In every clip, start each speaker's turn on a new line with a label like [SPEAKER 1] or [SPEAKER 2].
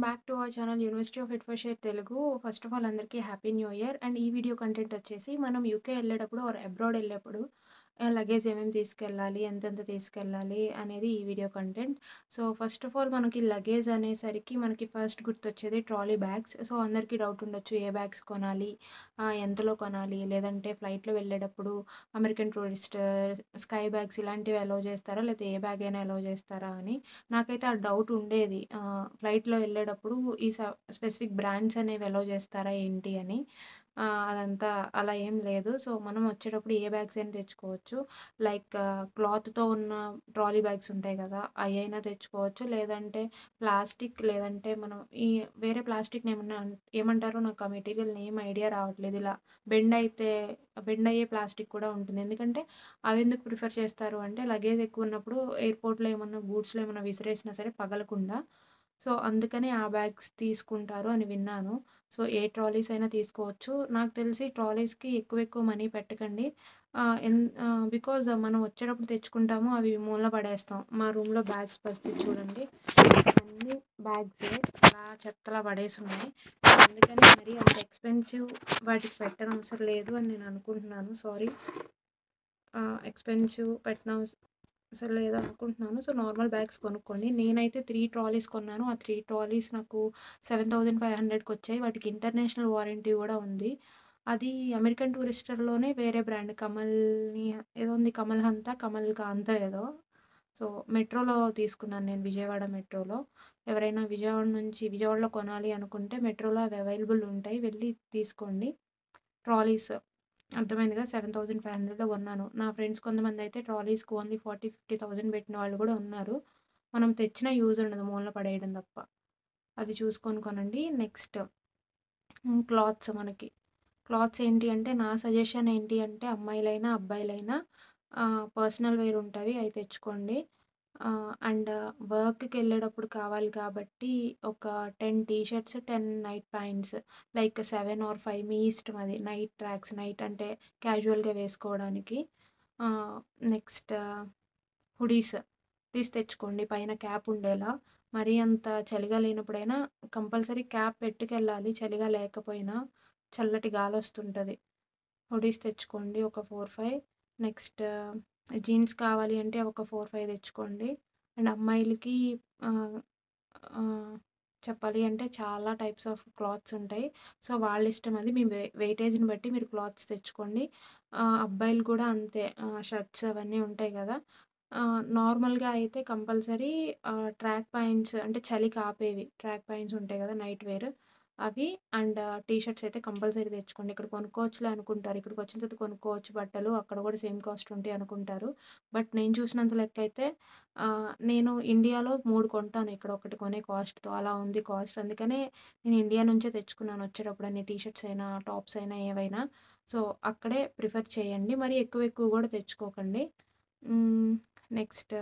[SPEAKER 1] Back to our channel university of Bedfordshire Telugu. First of all అందరికీ happy new year. And ఈ video content వచ్చేసి మనం UK ఎళ్ళేటప్పుడు are abroad ఎళ్ళేప్పుడు ఆహ్, luggage ఏమేమి తీసుకెళ్ళాలి, ఎంతెంత తీసుకెళ్ళాలి అనేది ఈ video content. So, first of all మనకి లగేజ్ అనేసరికి మనకి ఫస్ట్ గుర్తొచ్చేది ట్రాలీ బ్యాగ్స్. సో, అందరికీ డౌట్ ఉండొచ్చు ఏ బ్యాగ్స్ కొనాలి? ఆహ్, ఎంతలో కొనాలి? లేదంటే ఫ్లైట్‌లో వెళ్ళేటప్పుడు అమెరికన్ టూరిస్ట్ స్కై బ్యాగ్స్ ఇలాంటివి అలౌ చేస్తారా? లేతే ఏ బ్యాగ్ అయినా అలౌ చేస్తారా అని. నాకైతే ఆ డౌట్ ఉండేది. ఆహ్, ఫ్లైట్‌లో వెళ్ళేటప్పుడు ఈ స స్పెసిఫిక్ బ్రాండ్స్ అనేవి అలౌ చేస్తారా ఏంటి అని. ఆహ్, అదంతా అలా ఏం లేదు. సో, మనం వచ్చేటప్పుడు ఏ బ్యాగ్స్ అయినా తెచ్చుకోవచ్చు. లైక్ క్లాత్‌తో ఉన్న ట్రాలీ బ్యాగ్స్ ఉంటాయి కదా! అయైనా తెచ్చుకోవచ్చు. లేదంటే ప్లాస్టిక్ లేదంటే మనం ఈ వేరే ప్లాస్టిక్‌ని ఏమన్నా ఏమంటారో నాకు ఆ మెటీరియల్ నేమ్ ఐడియా రావట్లేదు. ఇలా బెండ్ అయితే బెండ్ అయ్యే ప్లాస్టిక్ కూడా ఉంటుంది. ఎందుకంటే అవెందుకు ప్రిఫర్ చేస్తారు అంటే లగేజ్ ఎక్కువ ఉన్నప్పుడు ఎయిర్‌పోర్ట్‌లో ఏమన్నా గూడ్స్‌లో ఏమన్నా విసిరేసినా సరే పగలకుండా. సో, అందుకని ఆ బ్యాగ్స్ తీసుకుంటారు అని విన్నాను. సో, ఏ ట్రాలీస్ అయినా తీసుకోవచ్చు. నాకు తెలిసి ట్రాలీస్‌కి ఎక్కువ ఎక్కువ మనీ పెట్టకండి. ఆహ్, ఎన్ ఆహ్, బికాజ్ మనం వచ్చేటప్పుడు తెచ్చుకుంటాము. అవి మూలన పడేస్తాం. మా రూమ్‌లో బ్యాగ్స్ పరిస్థితి చూడండి. అన్నీ బ్యాగ్సే అలా చెత్తలా పడేసున్నాయి. అందుకని మరీ అంత ఎక్స్‌పెన్సివ్ వాటికి పెట్టనవసరం లేదు అని నేను అనుకుంటున్నాను. సారీ. ఆహ్, ఎక్స్‌పెన్సివ్ పెట్టనవసరం లేదు అనుకుంటున్నాను. సో, నార్మల్ బ్యాగ్స్ కొనుక్కోండి. నేనైతే 3 ట్రాలీస్ కొన్నాను. ఆ 3 ట్రాలీస్ నాకు 7500కి వచ్చాయి. వాటికి ఇంటర్నేషనల్ వారంటీ కూడా ఉంది. అది అమెరికన్ టూరిస్టర్‌లోనే వేరే బ్రాండ్ కమల్‌ని ఏదో ఉంది కమల్ హంతా, కమల్ కాంతో ఏదో. సో, మెట్రోలో తీసుకున్నాను నేను విజయవాడ మెట్రోలో. ఎవరైనా విజయవాడ నుంచి విజయవాడలో కొనాలి అనుకుంటే మెట్రోలో అవి అవైలబుల్ ఉంటాయి. వెళ్లి తీసుకోండి. ట్రాలీస్ అర్థమైందిగా 7500లో కొన్నాను. నా ఫ్రెండ్స్ కొంతమందయితే ట్రాలీస్‌కి ఓన్లీ 40, 50,000 పెట్టిన వాళ్ళు కూడా ఉన్నారు. మనం తెచ్చినా యూజ్ ఉండదు మూలన పడేయడం తప్ప. అది చూసుకొని కొనండి. నెక్స్ట్ హ్మ్, క్లాత్స్ మనకి. క్లాత్స్ ఏంటి అంటే నా సజెషన్ ఏంటి అంటే అమ్మాయిలైనా, అబ్బాయిలైనా ఆహ్, పర్సనల్ వేర్ ఉంటవి అయి తెచ్చుకోండి. ఆహ్, అండ్ వర్క్‌కెళ్ళేటప్పుడు కావాలి కాబట్టి ఒక 10 T shirts, 10 night pants like 7 or 5 మీ ఇష్టం అది. నైట్ ట్రాక్స్ నైట్ అంటే క్యాజువల్‌గా వేసుకోవడానికి. ఆహ్, నెక్స్ట్ హుడీస్. హుడీస్ తెచ్చుకోండి పైన క్యాప్ ఉండేలా. మరీ అంత చలిగా లేనప్పుడైనా కంపల్సరీ క్యాప్ పెట్టుకెళ్ళాలి చలిగా లేకపోయినా. చల్లటి గాలొస్తుంటది. హుడీస్ తెచ్చుకోండి ఒక 4, 5 నెక్స్ట్ జీన్స్ కావాలి అంటే ఒక 4, 5 తెచ్చుకోండి. అండ్ అమ్మాయిలకి ఆహ్, ఆహ్, చెప్పాలి అంటే చాలా టైప్స్ ఆఫ్ క్లాత్స్ ఉంటాయి. సో, వాళ్ళ ఇష్టం అది. మీ వె వెయిటేజ్‌ని బట్టి మీరు క్లాత్స్ తెచ్చుకోండి. ఆహ్, అబ్బాయిలు కూడా అంతే ఆహ్, షర్ట్స్ అవన్నీ ఉంటాయి కదా! ఆహ్, నార్మల్‌గా అయితే కంపల్సరీ ఆహ్, ట్రాక్ ప్యాంట్స్ అంటే చలికి ఆపేవి. ట్రాక్ ప్యాంట్స్ ఉంటాయి కదా! Night wear. అవి అండ్ టీ షర్ట్స్ అయితే కంపల్సరీ తెచ్చుకోండి. ఇక్కడ కొనుక్కోవచ్చులే అనుకుంటారు. ఇక్కడికొచ్చిన తర్వాత కొనుక్కోవచ్చు బట్టలు. అక్కడ కూడా సేమ్ కాస్ట్ ఉంటాయి అనుకుంటారు. బట్ నేను చూసినంత లెక్కయితే ఆహ్, నేను ఇండియాలో 3 కొంటాను. ఇక్కడ ఒకటి కొనే కాస్ట్‌తో అలా ఉంది కాస్ట్. అందుకనే నేను ఇండియా నుంచే తెచ్చుకున్నాను వచ్చేటప్పుడు అన్ని టీ షర్ట్స్ అయినా, టాప్స్ అయినా ఏవైనా. సో, అక్కడే ప్రిఫర్ చేయండి. మరీ ఎక్కువ ఎక్కువ కూడా తెచ్చుకోకండి. హ్మ్, నెక్స్ట్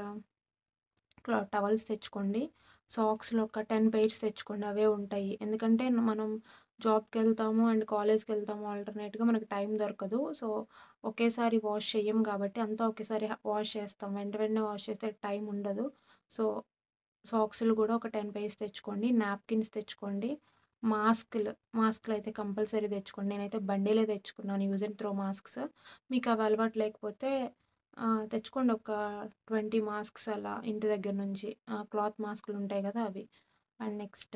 [SPEAKER 1] క్లా టవల్స్ తెచ్చుకోండి. సాక్స్‌లు ఒక 10 పెయిర్స్ తెచ్చుకోండి. అవే ఉంటాయి. ఎందుకంటే మనం జాబ్‌కెళ్తాము అండ్ కాలేజ్‌కెళ్తాము ఆల్టర్‌నేట్‌గా మనకు టైం దొరకదు. సో, ఒకేసారి వాష్ చెయ్యం కాబట్టి అంతా ఒకేసారి వాష్ చేస్తాం. వెంట వెంటనే వాష్ చేస్తే టైం ఉండదు. సో, సాక్స్‌లు కూడా ఒక 10 పెయిర్స్ తెచ్చుకోండి. నాప్కిన్స్ తెచ్చుకోండి. మాస్కులు, మాస్కులయితే కంపల్సరీ తెచ్చుకోండి. నేనైతే బండిలే తెచ్చుకున్నాను యూజ్ అండ్ త్రో మాస్క్స్. మీకు అవి అలవాటు లేకపోతే ఆహ్, తెచ్చుకోండి ఒక 20 మాస్క్స్ అలా ఇంటి దగ్గర నుంచి. ఆహ్, క్లాత్ మాస్కులు ఉంటాయి కదా! అవి. అండ్ నెక్స్ట్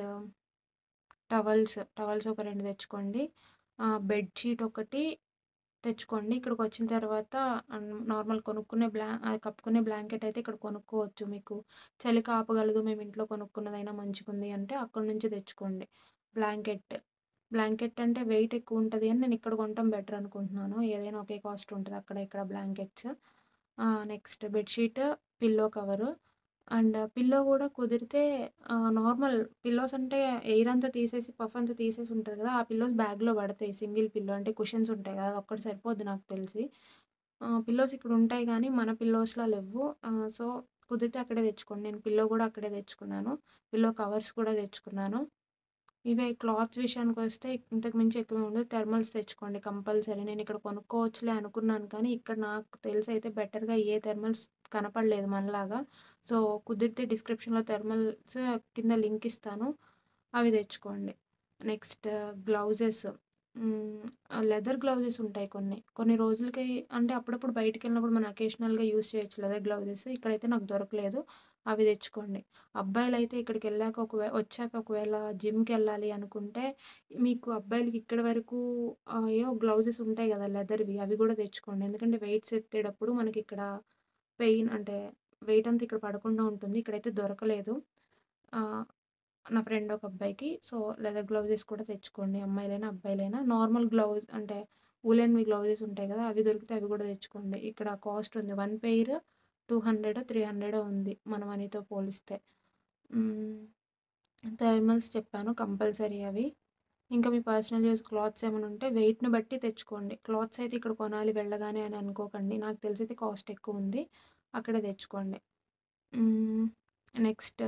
[SPEAKER 1] టవల్స్, టవల్స్ ఒక 2 తెచ్చుకోండి. ఆహ్, బెడ్ షీట్ ఒకటి తెచ్చుకోండి. ఇక్కడికొచ్చిన తర్వాత ఆహ్, నార్మల్ కొనుక్కునే బ్లా ఆహ్, కప్పుకునే బ్లాంకెట్ అయితే ఇక్కడ కొనుక్కోవచ్చు. మీకు చలి కాపగలదు మేము ఇంట్లో కొనుక్కున్నదైనా మంచిగుంది అంటే అక్కడి నుంచి తెచ్చుకోండి. బ్లాంకెట్. బ్లాంకెట్ అంటే వెయిట్ ఎక్కువ ఉంటది అని నేను ఇక్కడ కొనటం బెటర్ అనుకుంటున్నాను. ఏదైనా ఒకే కాస్ట్ ఉంటది అక్కడ ఇక్కడ blankets. Ah, next bed sheet, pillow cover and pillow కూడా కుదిరితే ఆహ్, నార్మల్ పిల్లోస్ అంటే ఎయిర్ అంతా తీసేసి పఫ్ అంతా తీసేసి ఉంటది కదా! ఆ పిల్లోస్ బ్యాగ్‌లో పడతాయి. సింగిల్ పిల్లో అంటే కుషన్స్ ఉంటాయి కదా! అదొక్కటి సరిపోద్ది నాకు తెలిసి. ఆహ్, పిల్లోస్ ఇక్కడ ఉంటాయి గానీ మన పిల్లోస్‌లా లెవ్వు. ఆహ్, సో, కుదిరితే అక్కడే తెచ్చుకోండి. నేను పిల్లో కూడా అక్కడే తెచ్చుకున్నాను. పిల్లో కవర్స్ కూడా తెచ్చుకున్నాను. ఇవే క్లాత్ విషయానికొస్తే ఇంతకు మించి ఎక్కువేం ఉండదు. థర్మల్స్ తెచ్చుకోండి కంపల్సరీ. నేను ఇక్కడ కొనుక్కోవచ్చులే అనుకున్నాను కానీ ఇక్కడ నాకు తెలిసయితే బెటర్‌గా ఏ థర్మల్స్ కనపడలేదు మనలాగా. సో, కుదిరితే డిస్క్రిప్షన్‌లో థర్మల్స్ కింద లింక్ ఇస్తాను. అవి తెచ్చుకోండి. Next gloves hmm. Leather gloves ఉంటాయి కొన్ని. కొన్ని రోజులకి అంటే అప్పుడప్పుడు బయటికెళ్ళినప్పుడు మనం అకేషనల్‌గా యూజ్ చేయొచ్చు లెదర్ గ్లౌజెస్. ఇక్కడైతే నాకు దొరకలేదు. అవి తెచ్చుకోండి. అబ్బాయిలైతే ఇక్కడికెళ్ళాక ఒకవే వచ్చాక ఒకవేళ జిమ్‌కెళ్ళాలి అనుకుంటే మీకు అబ్బాయిలకి ఇక్కడి వరకు ఆహ్, ఏవో గ్లౌజెస్ ఉంటాయి గదా! లెదర్‌వి అవి గూడా తెచ్చుకోండి. ఎందుకంటే వెయిట్స్ ఎత్తేటప్పుడు మనకిక్కడ పెయిన్ అంటే వెయిట్ అంతా ఇక్కడ పడకుండా ఉంటుంది. ఇక్కడైతే దొరకలేదు. ఆహ్, నా ఫ్రెండ్ ఒక అబ్బాయికి. సో, లెదర్ గ్లౌజెస్ కూడా తెచ్చుకోండి. అమ్మాయిలైనా, అబ్బాయిలైనా. నార్మల్ గ్లౌజ్ అంటే వూలెన్‌వి గ్లౌజెస్ ఉంటాయి గదా! అవి దొరికితే అవి గూడా తెచ్చుకోండి. ఇక్కడ కాస్ట్ ఉంది. వన్ పెయిర్ 200, 300 ఉంది మన మనీతో పోలిస్తే. హ్మ్. థర్మల్స్ చెప్పాను కంపల్సరీ అవి. ఇంకా మీ పర్సనల్ యూజ్ క్లాత్స్ ఏమైనా ఉంటే వెయిట్‌ని బట్టి తెచ్చుకోండి. క్లాత్స్ అయితే ఇక్కడ కొనాలి వెళ్ళగానే అని అనుకోకండి. నాకు తెలిసైతే కాస్ట్ ఎక్కువుంది. అక్కడే తెచ్చుకోండి. Hmm. Next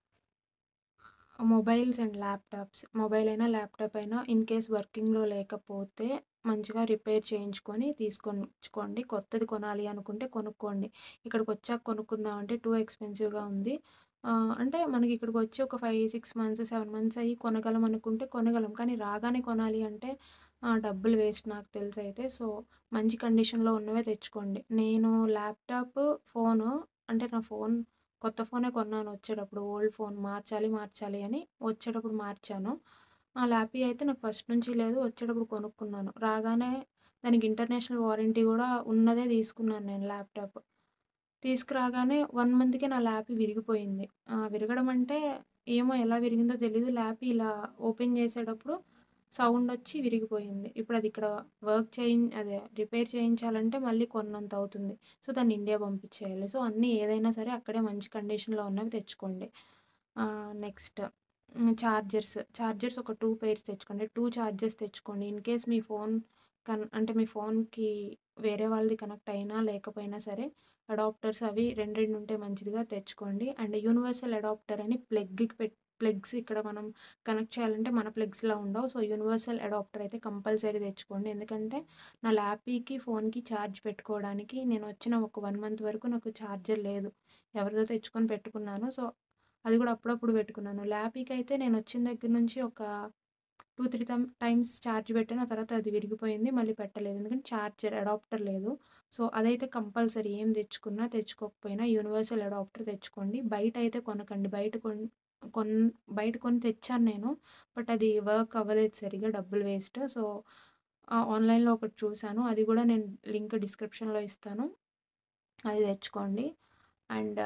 [SPEAKER 1] mobiles and laptops. Mobile అయినా, ల్యాప్‌టాప్ అయినా ఇన్ కేస్ వర్కింగ్‌లో లేకపోతే మంచిగా రిపేర్ చేయించుకొని తీసుకొచ్చుకోండి. కొత్తది కొనాలి అనుకుంటే కొనుక్కోండి. ఇక్కడికొచ్చాక కొనుక్కుందాం అంటే టూ ఎక్స్‌పెన్సివ్‌గా ఉంది. ఆహ్, అంటే మనకి ఇక్కడికొచ్చి ఒక 5, 6 మంత్స్, 7 మంత్స్ అయ్యి కొనగలం అనుకుంటే కొనగలం. కానీ రాగానే కొనాలి అంటే ఆహ్, డబ్బులు వేస్ట్ నాకు తెలిసైతే. సో, మంచి కండిషన్‌లో ఉన్నవే తెచ్చుకోండి. నేను ల్యాప్‌టాప్, ఫోను అంటే నా ఫోన్ కొత్త ఫోనే కొన్నాను వచ్చేటప్పుడు. ఓల్డ్ ఫోన్ మార్చాలి, మార్చాలి అని వచ్చేటప్పుడు మార్చాను. ఆ ల్యాపీ అయితే నాకు ఫస్ట్ నుంచి లేదు. వచ్చేటప్పుడు కొనుక్కున్నాను. రాగానే దానికి ఇంటర్నేషనల్ వారంటీ గూడా ఉన్నదే తీసుకున్నాను నేను ల్యాప్‌టాప్. తీసుకురాగానే 1 మంత్‌కే నా ల్యాపీ విరిగిపోయింది. ఆహ్, విరగడం అంటే ఏమో ఎలా విరిగిందో తెలీదు. ల్యాపీ ఇలా ఓపెన్ చేసేటప్పుడు సౌండొచ్చి విరిగిపోయింది. ఇప్పుడది ఇక్కడ వర్క్ చేయిం అదే రిపేర్ చేయించాలంటే మళ్ళీ కొన్నంత అవుతుంది. సో, దాన్ని ఇండియా పంపించేయాలి. సో, అన్నీ ఏదైనా సరే అక్కడే మంచి కండిషన్‌లో ఉన్నవి తెచ్చుకోండి. ఆహ్, నెక్స్ట్ హ్మ్. చార్జర్స్. చార్జర్స్ ఒక 2 పెయిర్స్ తెచ్చుకోండి. 2 చార్జర్స్ తెచ్చుకోండి. ఇన్ కేస్ మీ ఫోన్ కన్ అంటే మీ ఫోన్‌కి వేరే వాళ్ళది కనెక్ట్ అయినా లేకపోయినా సరే అడాప్టర్స్ అవి 2, 2 ఉంటే మంచిదిగా తెచ్చుకోండి. అండ్ యూనివర్సల్ అడాప్టర్ అని ప్లగ్‌కి పెట్ ప్లగ్స్ ఇక్కడ మనం కనెక్ట్ చేయాలంటే మన ప్లగ్స్‌లా ఉండవు. సో, యూనివర్సల్ అడాప్టర్ అయితే కంపల్సరీ తెచ్చుకోండి. ఎందుకంటే నా ల్యాపీకి, ఫోన్‌కి ఛార్జ్ పెట్టుకోవడానికి నేను వచ్చిన ఒక 1 మంత్ వరకు నాకు ఛార్జర్ లేదు. ఎవరిదో తెచ్చుకొని పెట్టుకున్నాను. సో, అది గూడా అప్పుడప్పుడు పెట్టుకున్నాను. ల్యాపీకైతే నేను వచ్చిన దగ్గర నుంచి ఒక 2, 3 టైమ్ టైమ్స్ ఛార్జ్ పెట్టాను. ఆ తర్వాత అది విరిగిపోయింది. మళ్ళీ పెట్టలేదు. ఎందుకంటే ఛార్జర్ అడాప్టర్ లేదు. సో, అదైతే కంపల్సరీ ఏం తెచ్చుకున్నా, తెచ్చుకోకపోయినా యూనివర్సల్ అడాప్టర్ తెచ్చుకోండి. బయటైతే కొనకండి. బయట కొన్ కొన్ బయట కొని తెచ్చాను నేను. బట్ అది వర్క్ అవ్వలేదు సరిగ్గా. డబ్బులు వేస్ట్. సో, ఆహ్, ఆన్‌లైన్‌లో ఒకటి చూసాను. అది గూడా నేను లింక్ డిస్క్రిప్షన్‌లో ఇస్తాను. అది తెచ్చుకోండి. అండ్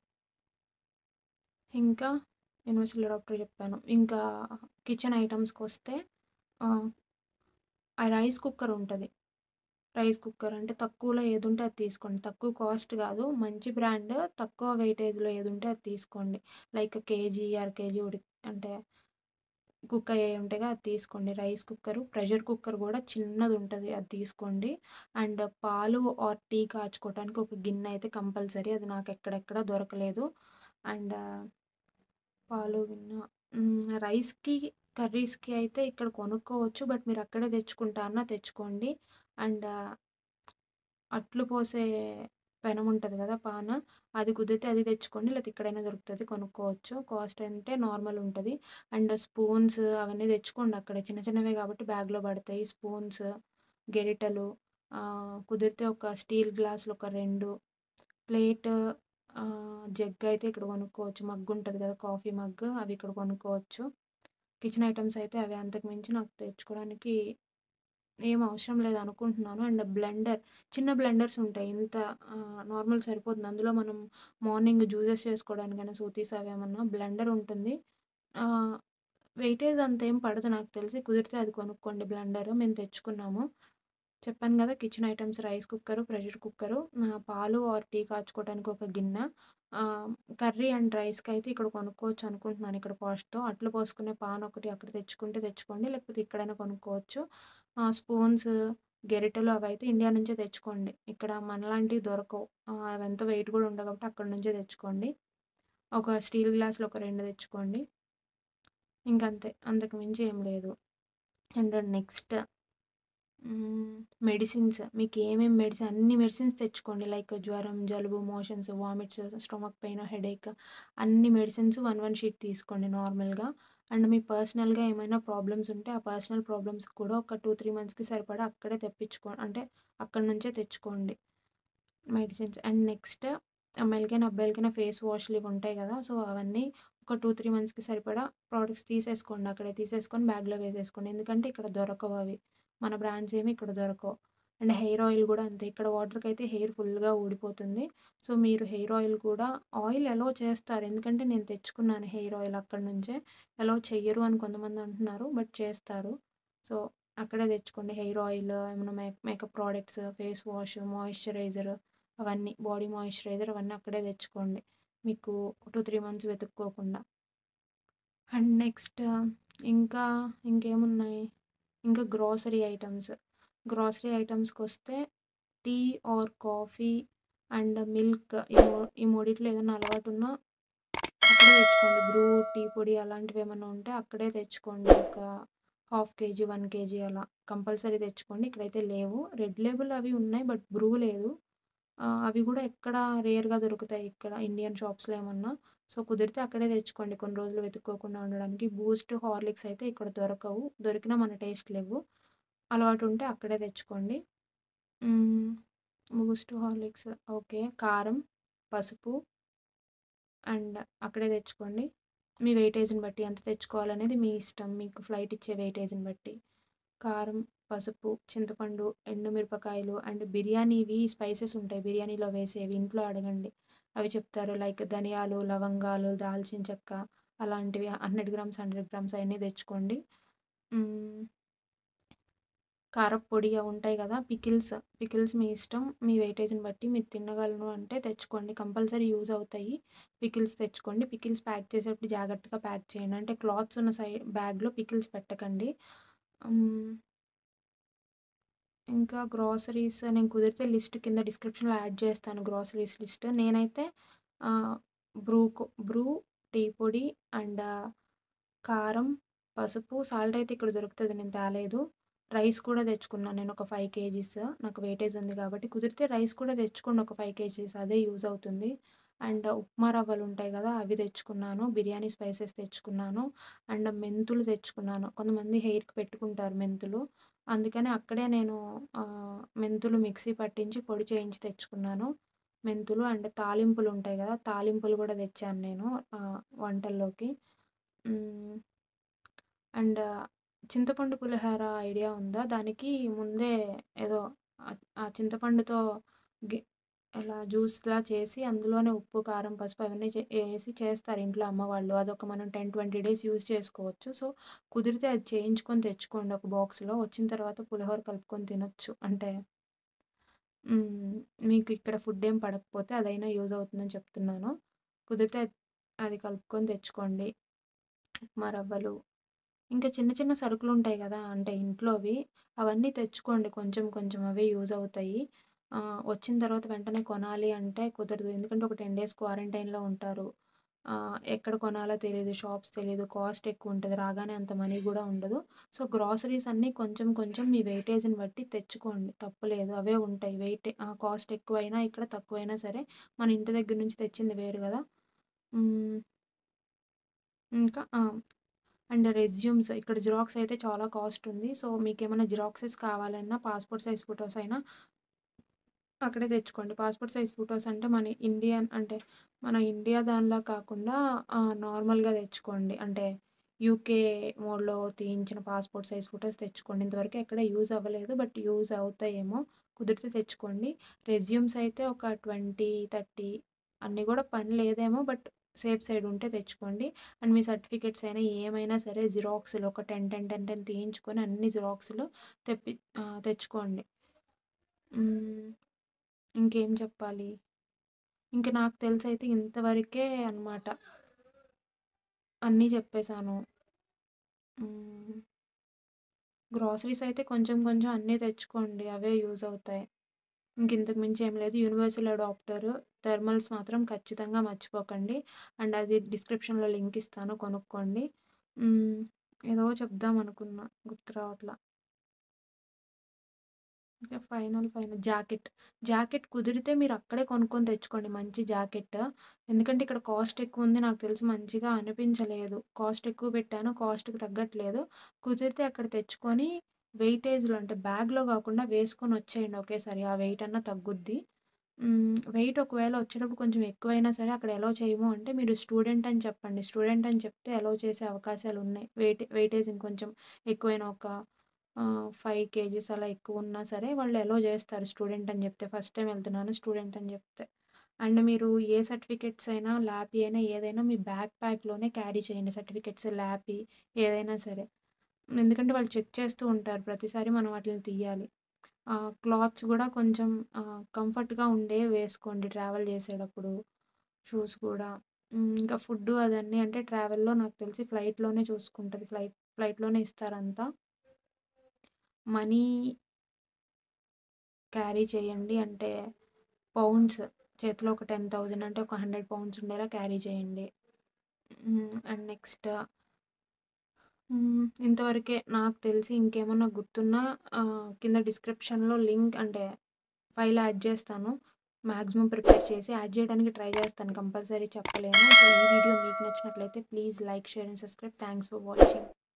[SPEAKER 1] ఇంకా యూనివర్సల్ అడాప్టర్ చెప్పాను. ఇంకా కిచెన్ ఐటెమ్స్‌కొస్తే ఆహ్, ఆ రైస్ కుక్కర్ ఉంటది. రైస్ కుక్కర్ అంటే తక్కువలో ఏదుంటే అది తీసుకోండి. తక్కువ కాస్ట్ గాదు. మంచి బ్రాండ్ తక్కువ వెయిటేజ్‌లో ఏదుంటే అది తీసుకోండి. లైక్ కేజీ, అర కేజీ ఉడి అంటే కుక్ అయ్యేయి ఉంటాయిగా అది తీసుకోండి. రైస్ కుక్కరు, ప్రెషర్ కుక్కర్ గూడా చిన్నదుంటది. అది తీసుకోండి. అండ్ పాలు ఆర్ టీ కాచుకోవటానికి ఒక గిన్నె అయితే కంపల్సరీ. అది నాకు ఎక్కడెక్కడ దొరకలేదు. అండ్ పాలు గిన్నె హ్మ్. రైస్‌కి, కర్రీస్‌కి అయితే ఇక్కడ కొనుక్కోవచ్చు. బట్ మీరు అక్కడే తెచ్చుకుంటా అన్నా తెచ్చుకోండి. అండ్ అట్లు పోసే పెనం ఉంటది గదా! పాన అది కుదిరితే అది తెచ్చుకోండి. లేతే ఇక్కడైనా దొరుకుతది కొనుక్కోవచ్చు. కాస్ట్ అంటే నార్మల్ ఉంటది. అండ్ స్పూన్స్ అవన్నీ తెచ్చుకోండి అక్కడే. చిన్న చిన్నవే కాబట్టి బ్యాగ్‌లో పడతాయి. స్పూన్స్, గెరిటెలు ఆహ్, కుదిరితే ఒక స్టీల్ గ్లాసులు ఒక 2 ప్లేట్ ఆహ్, జగ్ అయితే ఇక్కడ కొనుక్కోవచ్చు. మగ్ ఉంటది కదా! కాఫీ మగ్ అవి ఇక్కడ కొనుక్కోవచ్చు. కిచెన్ ఐటెమ్స్ అయితే అవే. అంతకు మించి నాకు తెచ్చుకోవడానికి ఏం అవసరం లేదనుకుంటున్నాను. అండ్ బ్లెండర్ చిన్న బ్లెండర్స్ ఉంటాయి. ఇంత ఆహ్, నార్మల్ సరిపోతుంది. అందులో మనం మార్నింగ్ జ్యూసెస్ చేసుకోవడానికైనా స్మూతీస్ అవేమన్నా బ్లెండర్ ఉంటుంది. ఆహ్, వెయిటేజ్ అంతేం పడదు నాకు తెలిసి. కుదిరితే అది కొనుక్కోండి బ్లెండర్. మేము తెచ్చుకున్నాము. చెప్పాను గదా! Kitchen items rice cooker, pressure cooker, ah, పాలు ఆర్ టీ కాచుకోవడానికి ఒక గిన్నె. ఆహ్, కర్రీ అండ్ రైస్‌కైతే ఇక్కడ కొనుక్కోవచ్చు అనుకుంటున్నాను ఇక్కడ కాస్ట్‌తో. అట్లు పోసుకునే పాన్ ఒకటి అక్కడ తెచ్చుకుంటే తెచ్చుకోండి. లేకపోతే ఇక్కడైనా కొనుక్కోవచ్చు. ఆహ్, స్పూన్స్, గెరిటెలు అవైతే ఇండియా నుంచే తెచ్చుకోండి. ఇక్కడ మనలాంటివి దొరకవు. ఆహ్, అవంత వెయిట్ గూడా ఉండవు కాబట్టి అక్కడి నుంచే తెచ్చుకోండి. ఒక స్టీల్ గ్లాసులు ఒక 2 తెచ్చుకోండి. ఇంకంతే. అంతకు మించి ఏం లేదు. అండ్ నెక్స్ట్ హ్మ్. మెడిసిన్స్ మీకు ఏమేం మెడిసిన్ అన్ని మెడిసిన్స్ తెచ్చుకోండి. లైక్ జ్వరం, జలుబు, motions, vomits, stomach pain, headache అన్ని మెడిసిన్స్ 1, 1 షీట్ తీసుకోండి నార్మల్‌గా. అండ్ మీ పర్సనల్‌గా ఏమైనా ప్రాబ్లమ్స్ ఉంటే, ఆ పర్సనల్ ప్రాబ్లమ్స్‌కి కూడా ఒక 2, 3 మంత్స్‌కి సరిపడా అక్కడే తెప్పించుకో అంటే అక్కడి నుంచే తెచ్చుకోండి మెడిసిన్స్. అండ్ నెక్స్ట్ అమ్మాయిలకైనా, అబ్బాయిలకైనా ఫేస్ వాష్‌లు ఇవి ఉంటాయి గదా! సో, అవన్నీ ఒక 2, 3 మంత్స్‌కి సరిపడా ప్రొడక్ట్స్ తీసేసుకోండి. అక్కడే తీసేసుకొని బ్యాగ్‌లో వేసేసుకోండి. ఎందుకంటే ఇక్కడ దొరకవు అవి. మన బ్రాండ్స్ ఏమి ఇక్కడ దొరకవు. అండ్ హెయిర్ ఆయిల్ గూడా అంతే. ఇక్కడ వాటర్‌కైతే హెయిర్ ఫుల్‌గా ఊడిపోతుంది. సో, మీరు హెయిర్ ఆయిల్ కూడా ఆయిల్ ఎలో చేస్తారు. ఎందుకంటే నేను తెచ్చుకున్నాను హెయిర్ ఆయిల్ అక్కడి నుంచే. ఎలో చెయ్యరు అని కొంతమంది అంటున్నారు. బట్ చేస్తారు. సో, అక్కడే తెచ్చుకోండి. హెయిర్ ఆయిల్, ఏమన్నా make makeup products, face wash, moisturiser అవన్నీ బాడీ మాయిశ్చరైజర్ అవన్నీ అక్కడే తెచ్చుకోండి. మీకు 2, 3 మంత్స్ వెతుక్కోకుండా. అండ్ నెక్స్ట్ ఇంకా ఇంకేమున్నాయి? ఇంకా గ్రోసరీ ఐటెమ్స్. గ్రోసరీ ఐటెమ్స్‌కొస్తే tea or coffee and milk ఈ మూ ఈ మూడిట్లో ఏదైనా అలవాటున్నా అక్కడే తెచ్చుకోండి. బ్రూ, టీ పొడి అలాంటివేమన్నా ఉంటే అక్కడే తెచ్చుకోండి. ఒక హాఫ్ కేజీ, 1 కేజీ అలా కంపల్సరీ తెచ్చుకోండి. ఇక్కడైతే లేవు. రెడ్ లేబుల్ అవి ఉన్నాయి. బట్ బ్రూ లేదు. ఆహ్, అవి గూడా ఎక్కడ రేర్‌గా దొరుకుతాయి ఇక్కడ ఇండియన్ షాప్స్‌లో ఏమన్నా. సో, కుదిరితే అక్కడే తెచ్చుకోండి కొన్ని రోజులు వెతుక్కోకుండా ఉండడానికి. బూస్ట్, హార్లిక్స్ అయితే ఇక్కడ దొరకవు. దొరికినా మన టేస్ట్ లేవు. అలవాటు ఉంటే అక్కడే తెచ్చుకోండి. హ్మ్. Boost, Horlicks okay. కారం, పసుపు అండ్ అక్కడే తెచ్చుకోండి. మీ వెయిటేజ్‌ని బట్టి ఎంత తెచ్చుకోవాలనేది మీ ఇష్టం. మీకు ఫ్లైట్ ఇచ్చే వెయిటేజ్‌ని బట్టి. కారం, పసుపు, చింతపండు, ఎండుమిరపకాయలు అండ్ బిర్యానీవి స్పైసెస్ ఉంటాయి. బిర్యానీలో వేసేవి ఇంట్లో అడగండి. అవి చెప్తారు. లైక్ ధనియాలు, లవంగాలు, దాల్చిన చెక్క అలాంటివి 100 గ్రామ్స్, 100 గ్రామ్స్ అయన్నీ తెచ్చుకోండి. హ్మ్. కారప్పొడి అవి ఉంటాయి గదా! పికిల్స్, పికిల్స్ మీ ఇష్టం. మీ వెయిటేజ్‌ని బట్టి మీరు తినగలను అంటే తెచ్చుకోండి. కంపల్సరీ యూజ్ అవుతాయి. పికిల్స్ తెచ్చుకోండి. పికిల్స్ ప్యాక్ చేసేటప్పుడు జాగ్రత్తగా ప్యాక్ చేయండి. అంటే క్లాత్స్ ఉన్న సై బ్యాగ్‌లో పికిల్స్ పెట్టకండి. హ్మ్. ఇంకా గ్రోసరీస్ నేను కుదిరితే లిస్ట్ కింద డిస్క్రిప్షన్‌లో యాడ్ చేస్తాను గ్రోసరీస్ లిస్ట్. నేనైతే ఆహ్, బ్రూకో బ్రూ, టీ పొడి అండ్ కారం, పసుపు, సాల్ట్ అయితే ఇక్కడ దొరుకుతది నేను తేలేదు. రైస్ కూడా తెచ్చుకున్నాను నేను ఒక 5 కేజీస్. నాకు వెయిటేజ్ ఉంది కాబట్టి కుదిరితే రైస్ కూడా తెచ్చుకోండి ఒక 5 కేజీస్ అదే యూజ్ అవుతుంది. అండ్ ఉప్మా రవ్వలు ఉంటాయి గదా! అవి తెచ్చుకున్నాను. బిర్యానీ స్పైసెస్ తెచ్చుకున్నాను. అండ్ మెంతులు తెచ్చుకున్నాను. కొంతమంది హెయిర్‌కి పెట్టుకుంటారు మెంతులు. అందుకని అక్కడే నేను ఆహ్, మెంతులు మిక్సీ పట్టించి పొడి చేయించి తెచ్చుకున్నాను. మెంతులు అండ్ తాలింపులు ఉంటాయి గదా! తాలింపులు గూడా తెచ్చాను నేను ఆహ్, వంటల్లోకి. హ్మ్. అండ్ చింతపండు పులిహోర ఐడియా ఉందా? దానికి ముందే ఏదో ఆహ్, ఆ చింతపండుతో గి ఇలా జ్యూస్‌లా చేసి అందులోనే ఉప్పు, కారం, పసుపు అవన్నీ చే ఏసి చేస్తారు ఇంట్లో అమ్మవాళ్ళు. అదొక మనం 10, 20 డేస్ యూజ్ చేసుకోవచ్చు. సో, కుదిరితే అది చేయించుకొని తెచ్చుకోండి ఒక బాక్స్‌లో. వచ్చిన తర్వాత పులిహోర కలుపుకొని తినొచ్చు. అంటే హ్మ్. మీకు ఇక్కడ ఫుడ్ ఏం పడకపోతే అదైనా యూజ్ అవుతుందని చెప్తున్నాను. కుదిరితే అది కలుపుకొని తెచ్చుకోండి. ఉప్మా రవ్వలు ఇంకా చిన్న చిన్న సరుకులుంటాయి గదా! అంటే ఇంట్లోవి అవన్నీ తెచ్చుకోండి కొంచెం కొంచెం అవే యూజ్ అవుతాయి. ఆహ్, వచ్చిన తర్వాత వెంటనే కొనాలి అంటే కుదరదు. ఎందుకంటే ఒక 10 డేస్ క్వారంటైన్‌లో ఉంటారు. ఆహ్, ఎక్కడ కొనాలో తెలీదు. షాప్స్ తెలీదు. కాస్ట్ ఎక్కువుంటది. రాగానే అంత మనీ గూడా ఉండదు. సో, గ్రోసరీస్ అన్నీ కొంచెం కొంచెం మీ వెయిటేజ్‌ని బట్టి తెచ్చుకోండి. తప్పులేదు. అవే ఉంటాయి. వెయిట్ ఆహ్, కాస్ట్ ఎక్కువైనా ఇక్కడ తక్కువైనా సరే మన ఇంటి దగ్గర నుంచి తెచ్చింది వేరు గదా! హ్మ్. ఇంకా ఆ! అండ్ రెజ్యూమ్స్ ఇక్కడ జిరాక్స్ అయితే చాలా కాస్ట్ ఉంది. సో, మీకేమైనా జిరాక్సెస్ కావాలన్నా పాస్‌పోర్ట్ సైజ్ ఫోటోస్ అయినా అక్కడే తెచ్చుకోండి. పాస్‌పోర్ట్ సైజ్ ఫోటోస్ అంటే మన ఇండియన్ అంటే మన ఇండియా దానిలా కాకుండా ఆహ్, నార్మల్‌గా తెచ్చుకోండి. అంటే యూకే మోడ్‌లో తీయించిన పాస్‌పోర్ట్ సైజ్ ఫోటోస్ తెచ్చుకోండి. ఇంతవరకు ఎక్కడ యూజ్ అవ్వలేదు. బట్ యూజ్ అవుతాయేమో కుదిరితే తెచ్చుకోండి. రెజ్యూమ్స్ అయితే ఒక 20, 30 అన్నీ గూడా పని లేదేమో బట్ సేఫ్ సైడ్ ఉంటే తెచ్చుకోండి. అండ్ మీ సర్టిఫికేట్స్ అయినా ఏమైనా సరే జిరాక్స్‌లు ఒక 10, 10, 10, 10 తీయించుకొని అన్ని జిరాక్స్‌లు తెప్పి ఆహ్, తెచ్చుకోండి. హ్మ్. ఇంకేం చెప్పాలి? ఇంక నాకు తెలిసైతే ఇంతవరకే అనమాట. అన్నీ చెప్పేసాను. హ్మ్. గ్రోసరీస్ అయితే కొంచెం కొంచెం అన్నీ తెచ్చుకోండి. అవే యూజ్ అవుతాయి. ఇంక ఇంతకు మించి ఏం లేదు. యూనివర్సల్ అడాప్టర్, థర్మల్స్ మాత్రం ఖచ్చితంగా మర్చిపోకండి. అండ్ అది డిస్క్రిప్షన్‌లో లింక్ ఇస్తాను కొనుక్కోండి. హ్మ్. ఏదో చెప్దాం అనుకున్నా గుర్తు రావట్లా. ఇంకా ఫైనల్, ఫైనల్ జాకెట్. జాకెట్ కుదిరితే మీరక్కడే కొనుక్కొని తెచ్చుకోండి మంచి జాకెట్. ఎందుకంటే ఇక్కడ కాస్ట్ ఎక్కువుంది. నాకు తెలిసి మంచిగా అనిపించలేదు. కాస్ట్ ఎక్కువ పెట్టాను. కాస్ట్‌కి తగ్గట్లేదు. కుదిరితే అక్కడ తెచ్చుకొని వెయిటేజ్‌లో అంటే బ్యాగ్‌లో గాకుండా వేసుకొనొచ్చేయండి ఒకేసారి. ఆ వెయిట్ అన్నా తగ్గుద్ది. హ్మ్. వెయిట్ ఒకవేళ వచ్చేటప్పుడు కొంచెం ఎక్కువైనా సరే అక్కడ ఎలో చేయము అంటే మీరు స్టూడెంట్ అని చెప్పండి. స్టూడెంట్ అని చెప్తే ఎలో చేసే అవకాశాలున్నాయి. వెయిట్ వెయిటేజ్ ఇంకొంచెం ఎక్కువైన ఒక ఆహ్, 5 కేజీస్ అలా ఎక్కువున్నా సరే వాళ్ళు ఎలో జేస్తారు స్టూడెంట్ అని జెప్తే. ఫస్ట్ టైమ్ వెళ్తున్నాను స్టూడెంట్ అని జెప్తే. అండ్ మీరు ఏ సర్టిఫికేట్స్ అయినా, ల్యాపీ అయినా ఏదైనా మీ బ్యాక్ ప్యాక్‌లోనే క్యారీ చేయండి. సర్టిఫికేట్స్, ల్యాపీ ఏదైనా సరే. ఎందుకంటే వాళ్ళు చెక్ చేస్తూ ఉంటారు. ప్రతిసారి మనం వాటిల్ని తీయాలి. ఆహ్, క్లాత్స్ గూడా కొంచెం ఆహ్, కంఫర్ట్‌గా ఉండేవి వేసుకోండి ట్రావెల్ చేసేటప్పుడు. షూస్ కూడా. హ్మ్. ఇంకా ఫుడ్డు అదన్నీ అంటే ట్రావెల్‌లో నాకు తెలిసి ఫ్లైట్‌లోనే చూసుకుంటది. ఫ్లైట్ ఫ్లైట్‌లోనే ఇస్తారంతా. మనీ క్యారీ చేయండి. అంటే పౌండ్స్ చేతిలో ఒక 10,000 అంటే ఒక 100 పౌండ్స్ ఉండేలా క్యారీ చేయండి. హ్మ్. అండ్ నెక్స్ట్ హ్మ్. ఇంతవరకే నాకు తెలిసి ఇంకేమన్నా గుర్తున్నా ఆహ్, కింద డిస్క్రిప్షన్‌లో లింక్ అంటే ఫైల్ యాడ్ చేస్తాను. మాక్సిమం ప్రిపేర్ చేసి యాడ్ చేయడానికి ట్రై చేస్తాను. కంపల్సరీ చెప్పలేను. సో, ఈ వీడియో మీకు నచ్చినట్లయితే please like, share and subscribe. Thanks for watching.